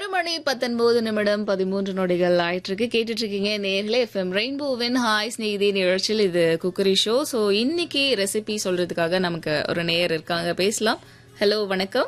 ஆறு மணி பத்தொன்பது நிமிடம் பதிமூன்று நொடிகள் ஆயிட்டு இருக்கு கேட்டுட்டு இருக்கீங்க நேர்களே எஃப்எம் ரெயின்போவின் ஹாய் ஸ்நேகிதி நிகழ்ச்சியில் இது குக்கரி ஷோ ஸோ இன்னைக்கு ரெசிபி சொல்றதுக்காக நமக்கு ஒரு நேயர் இருக்காங்க பேசலாம் ஹலோ வணக்கம்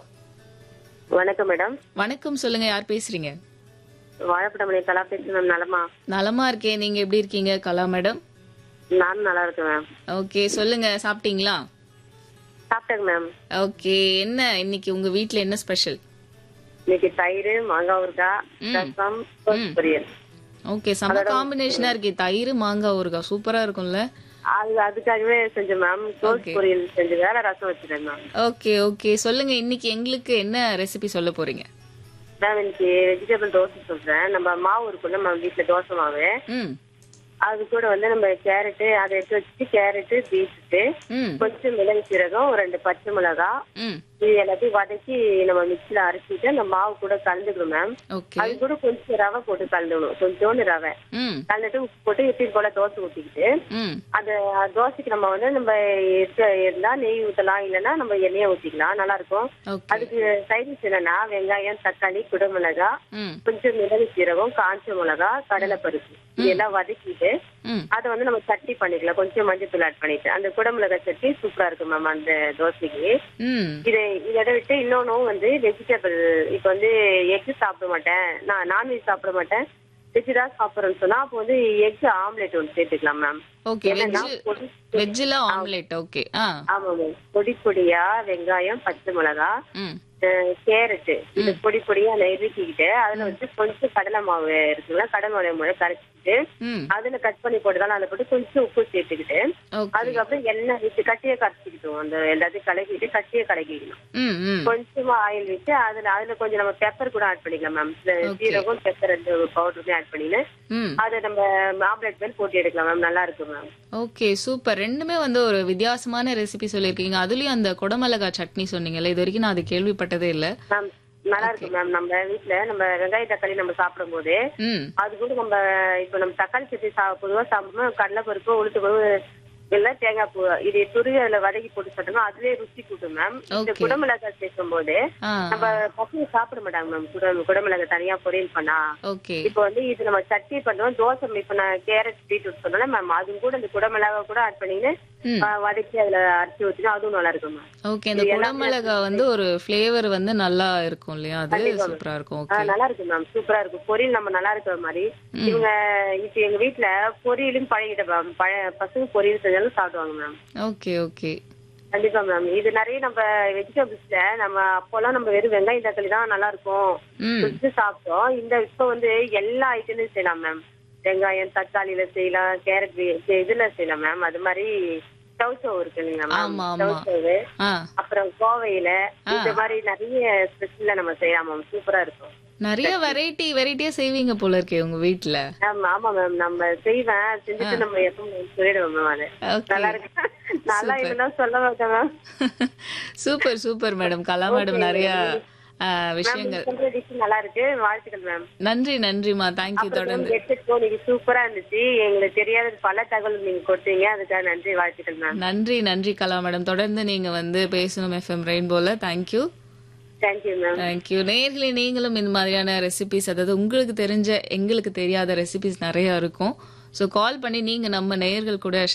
வணக்கம் மேடம் வணக்கம் சொல்லுங்க யார் பேசுறீங்க வாழைப்படமணி கலா பேசுறேன் மேம் நலமா நலமா இருக்கேன் நீங்க எப்படி இருக்கீங்க கலா மேடம் நானும் நல்லா இருக்கேன் மேம் ஓகே சொல்லுங்க சாப்பிட்டீங்களா சாப்பிட்டேங்க மேம் ஓகே என்ன இன்னைக்கு உங்க வீட்ல என்ன ஸ்பெஷல் இன்னைக்கு தயிர் மாங்காய் ஊறுகாய் ரசம் கோஸ் பொரியல் ஓகே செம்ம காம்பினேஷனா இருக்கே தயிர் மாங்காய் ஊறுகாய் சூப்பரா இருக்கும்ல அது அதுக்காகவே செஞ்சேன் மேம் கோஸ் பொரியல் செஞ்சு வேற ரசம் வச்சிருக்கேன் மேம் ஓகே ஓகே சொல்லுங்க இன்னைக்கு எங்களுக்கு என்ன ரெசிபி சொல்ல போறீங்க மேம் இன்னைக்கு வெஜிடபிள் தோசை சொல்றேன் நம்ம மாவு இருக்குல்ல நம்ம வீட்டுல தோசை மாவு ம் அது கூட வந்து நம்ம கேரட்டு அதை எடுத்து வச்சுட்டு கேரட்டு பீட்ரூட்டு ம் கொஞ்சம் மிளகு சீரகம் ஒரு ரெண்டு பச்சை மிளகாய் ம் இது எல்லாத்தையும் வதக்கி நம்ம மிக்சியில அரைச்சிட்டு அந்த மாவு கூட கலந்துக்கணும் மேம் ஓகே அது கூட கொஞ்சம் ரவை போட்டு கலந்துக்கணும் கொஞ்சோண்டு ரவை ம் கலந்துட்டு உப்பு போட்டு எப்படி போல தோசை ஊற்றிக்கிட்டு ம் அந்த தோசைக்கு நம்ம வந்து நம்ம இருக்க இருந்தா நெய் ஊற்றலாம் இல்லைன்னா நம்ம எண்ணெயை ஊற்றிக்கலாம் நல்லா இருக்கும் ஓகே அதுக்கு சைடிஸ் என்னன்னா வெங்காயம் தக்காளி குடமிளகா ம் கொஞ்சம் மிளகு சீரகம் காஞ்ச மிளகா கடலை பருப்பு இதெல்லாம் வதக்கிட்டு ம் அதை வந்து நம்ம சட்னி பண்ணிக்கலாம் கொஞ்சம் மஞ்சள் தூள் ஆட் பண்ணிட்டு அந்த குடமிளகா சட்னி சூப்பரா இருக்கும் மேம் அந்த தோசைக்கு ம் இதை இதை விட்டு இன்னொன்னும் வந்து வெஜிடபிள் இப்போ வந்து எக் சாப்பிட மாட்டேன் நான் நான்வெஜ் சாப்பிட மாட்டேன் வெஜ் தான் சாப்பிட்றேன்னு சொன்னா அப்போ வந்து எக் ஆம்லெட் ஒன்று சேர்த்துக்கலாம் மேம் ஓகே என்னன்னா வெஜ் பொடி வெஜ்ல ஆம்லெட் ஓகே ஆ ஆமா மேம் பொடி பொடியா வெங்காயம் பச்சை மிளகா ம் கேரட்டு இது பொடி பொடியா நெருக்கிக்கிட்டு அதுல வந்து கொஞ்சம் கடலை மாவு இருக்குல்ல கடலை மாவு முறை கரைச்சிட்டு ம் அதுல கட் பண்ணி போட்டுதான் அதுல போட்டு கொஞ்சம் உப்பு சேர்த்துக்கிட்டு ஓகே அதுக்கப்புறம் எண்ணெய் விட்டு கட்டியை கரைச்சிக்கிட்டோம் அந்த எல்லாத்தையும் கலக்கிட்டு கட்டியை கலக்கிக்கணும் ம் ம் கொஞ்சமா ஆயில் விட்டு அதுல அதுல கொஞ்சம் நம்ம பெப்பர் கூட ஆட் பண்ணிக்கலாம் மேம் சீரகம் பெப்பர் ரெண்டு பவுடருமே ஆட் பண்ணின்னு ம் அதை நம்ம ஆம்லெட் மேல் போட்டு எடுக்கலாம் மேம் நல்லா இருக்கும் மேம் ஓகே சூப்பர் ரெண்டுமே வந்து ஒரு வித்தியாசமான ரெசிபி சொல்லியிருக்கீங்க அதுலயும் அந்த குடமிளகா சட்னி சொன்னீங்கல்ல இது வரைக்கும் நான் அது கேள்விப்பட்டதே இல்ல மேம் நல்லா இருக்கும் மேம் நம்ம வீட்ல நம்ம வெங்காய தக்காளி நம்ம சாப்பிடும் போது ம் அது கூட நம்ம இப்ப நம்ம தக்காளி சட்னி சா பொதுவா சாப்பிடும்போது கடலை பருப்பு உளுத்து பருப்பு இல்ல தேங்காய் பூ இது துருவி அதுல வதக்கி போட்டு சாப்பிட்டோம்னா அதுவே ருசி கூட்டும் மேம் இந்த Okay. குடமிளகாய் சேர்க்கும் போது ஆ நம்ம பசங்க சாப்பிட மாட்டாங்க மேம் குட குடமிளகாய் தனியா பொரியல் பண்ணா ஓகே இப்போ வந்து இது நம்ம சட்னி பண்றோம் தோசை இப்ப நான் கேரட் பீட்ரூட் சொன்னோம்னா மேம் அதுவும் கூட இந்த குடமிளகா கூட ஆட் பண்ணின்னு ம். ஆ, வதக்கி அதுல அரைச்சி ஊத்தினா அதுவும் நல்லா இருக்கும் மேம் ஓகே இந்த குடமிளகா வந்து ஒரு ஃப்ளேவர் வந்து நல்லா இருக்கும் இல்லையா அது சூப்பரா இருக்கும் ஆ, ஓகே நல்லா இருக்கும் மேம் சூப்பரா இருக்கும் பொரியல் நம்ம நல்லா இருக்கிற மாதிரி இவங்க இப்ப எங்க வீட்ல பொரியலும் பழகிட்ட மேம் பழைய பசங்க பொரியல் செஞ்சாலும் சாப்பிடுவாங்க மேம் ஓகே ஓகே கண்டிப்பா மேம் இது நிறைய நம்ம வெஜிடபிள்ஸ்ல நம்ம அப்போலாம் நம்ம வெறும் வெங்காயம் தக்காளி தான் நல்லா இருக்கும் ம் சுட்டு சாப்பிட்டோம் இந்த இப்ப வந்து எல்லா ஐட்டமும் செய்யலாம் மேம் வெங்காயம் தக்காளியில செய்யலாம் கேரட் இதுல செய்யலாம் மேம் அது மாதிரி சவுசவு இருக்கு இல்லைங்களா மேம் ஆமா, ஆமா. சவுசவு ஆ அப்புறம் கோவையில இந்த மாதிரி நிறைய ஸ்பெஷல்ல நம்ம செய்யலாம் மேம் சூப்பரா இருக்கும் நிறைய வெரைட்டி வெரைட்டியா செய்வீங்க போல இருக்கே உங்க வீட்ல ஆமா ஆமா மேம் நம்ம செய்வேன் செஞ்சுட்டு நம்ம எப்பவும் சொல்லிடுவோம் மேம் அது ஓகே நல்லா இருக்கு நல்லா இருந்தா சொல்ல மாட்டேன் ma'am super super madam Kala madam நிறைய ஆ, மேம் விஷயங்கள் நீங்க சொல்ற டிஷ் நல்லா இருக்கு வாழ்த்துக்கள் மேம் நன்றி நன்றிமா தேங்க்யூ தொடர்ந்து எடுத்துக்கோ நீங்க சூப்பரா இருந்துச்சு எங்களுக்கு தெரியாத பல தகவல் நீங்க கொடுத்தீங்க அதுக்காக நன்றி வாழ்த்துக்கள் மேம் நன்றி நன்றி கலா மேடம் தொடர்ந்து நீங்க வந்து பேசணும் எஃப்எம் ரெயின்போல தேங்க்யூ தேங்க்யூ மேம் தேங்க்யூ நேர்களே நீங்களும் இந்த மாதிரியான ரெசிபிஸ் அதாவது உங்களுக்கு தெரிஞ்ச எங்களுக்கு தெரியாத ரெசிபிஸ் நிறைய இருக்கும் ஸோ கால் பண்ணி நீங்க நம்ம நேயர்கள் கூட